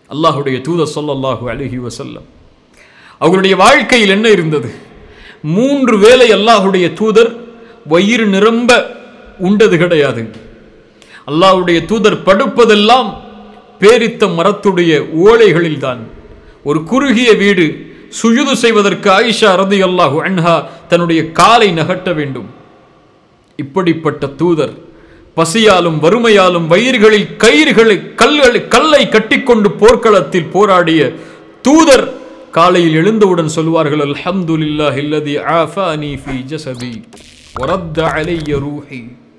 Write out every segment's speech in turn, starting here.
அல்லாஹுடைய தூதர் ஸல்லல்லாஹு அலைஹி வஸல்லம் அவருடைய வாழ்க்கையில் என்ன இருந்தது மூன்று வேளை அல்லாஹுடைய தூதர் வயிறு நிரம்ப உண்டது கிடையாது அல்லாஹ்வுடைய தூதர் படுப்பதெல்லாம் பேரித்த மரத்துடைய ஓலைகளில்தான் ஒரு குறுகிய வீடு சுயுது செய்வதற்கு ஆயிஷா ரதி அல்லாஹு அன்ஹா தன்னுடைய காலை நகட்ட வேண்டும் இப்படிப்பட்ட தூதர் பசியாலும் வறுமையாலும் வயிறுகளில் கயிறுகளை கல்களை கல்லை கட்டிக்கொண்டு போர்க்களத்தில் போராடிய தூதர் காலையில் எழுந்தவுடன் சொல்வார்கள் அல்ஹம்துலில்லாஹி அல்லதி ஆஃபானி ஃபீ ஜஸதி வரத்த அலைய ரூஹி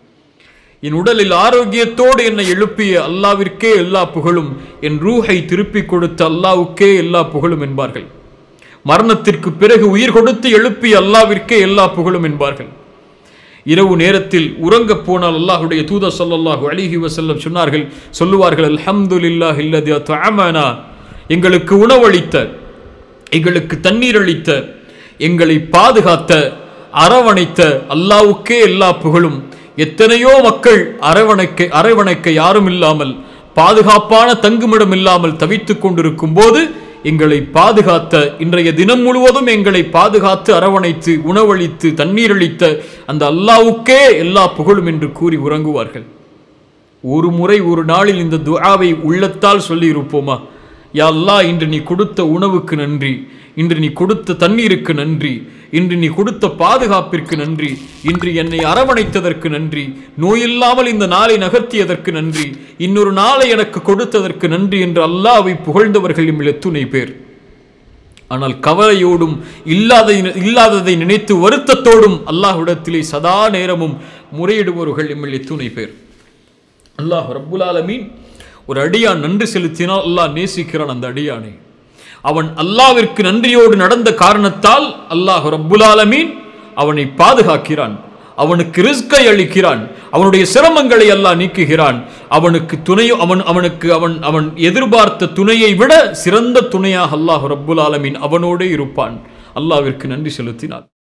என் உடலில் ஆரோக்கியத்தோடு என்னை எழுப்பிய அல்லாவிற்கே எல்லா புகழும் என் ரூஹை திருப்பிக் கொடுத்த அல்லாவுக்கே எல்லா புகழும் என்பார்கள் மரணத்திற்கு பிறகு உயிர் கொடுத்து எழுப்பிய அல்லாவிற்கே எல்லா புகழும் என்பார்கள் இரவு நேரத்தில் உறங்கப் போனால் அல்லாஹுடைய தூதர் ஸல்லல்லாஹு அலைஹி வஸல்லம் சொன்னார்கள் சொல்லுவார்கள் அல்ஹம்துலில்லாஹி அல்லதி அத்அமனா எங்களுக்கு உணவளித்த எங்களுக்கு தண்ணீர் அளித்த எங்களை பாதுகாத்த அரவணைத்த அல்லாவுக்கே எல்லா புகழும் எத்தனையோ மக்கள் அரவணைக்க அரவணைக்க யாரும் இல்லாமல் பாதுகாப்பான தங்குமிடம் இல்லாமல் தவித்துக் கொண்டிருக்கும் போது எங்களை பாதுகாத்த இன்றைய தினம் முழுவதும் எங்களை பாதுகாத்து அரவணைத்து உணவளித்து தண்ணீர் அளித்த அந்த அல்லாவுக்கே எல்லா புகழும் என்று கூறி உறங்குவார்கள் ஒரு முறை ஒரு நாளில் இந்த துஆவை உள்ளத்தால் சொல்லி இருப்போமா யா அல்லாஹ் இன்று நீ கொடுத்த உணவுக்கு நன்றி இன்று நீ கொடுத்த தண்ணீருக்கு நன்றி இன்று நீ கொடுத்த பாதுகாப்பிற்கு நன்றி இன்று என்னை அரவணைத்ததற்கு நன்றி நோயில்லாமல் இந்த நாளை நகர்த்தியதற்கு நன்றி இன்னொரு நாளை எனக்கு கொடுத்ததற்கு நன்றி என்று அல்லாவை புகழ்ந்தவர்கள் இம்மில் எத்துணை பேர் ஆனால் கவலையோடும் இல்லாத இல்லாததை நினைத்து வருத்தத்தோடும் அல்லாஹ்விடத்திலே சதா நேரமும் முறையிடுபவர்கள் எம்மில் எத்துணை பேர் அல்லாஹ் ரப்புல் ஆலமீன் ஒரு அடியான் நன்றி செலுத்தினால் அல்லாஹ் நேசிக்கிறான் அந்த அடியானை அவன் அல்லாவிற்கு நன்றியோடு நடந்த காரணத்தால் அல்லாஹ் ரப்புல் ஆலமீன் அவனை பாதுகாக்கிறான் அவனுக்கு ரிஸ்கை அளிக்கிறான் அவனுடைய சிரமங்களை அல்லாஹ் நீக்குகிறான் அவனுக்கு துணை அவன் அவனுக்கு அவன் அவன் எதிர்பார்த்த துணையை விட சிறந்த துணையாக அல்லாஹ் ரப்புல் ஆலமீன் அவனோடே இருப்பான் அல்லாவிற்கு நன்றி செலுத்தினான்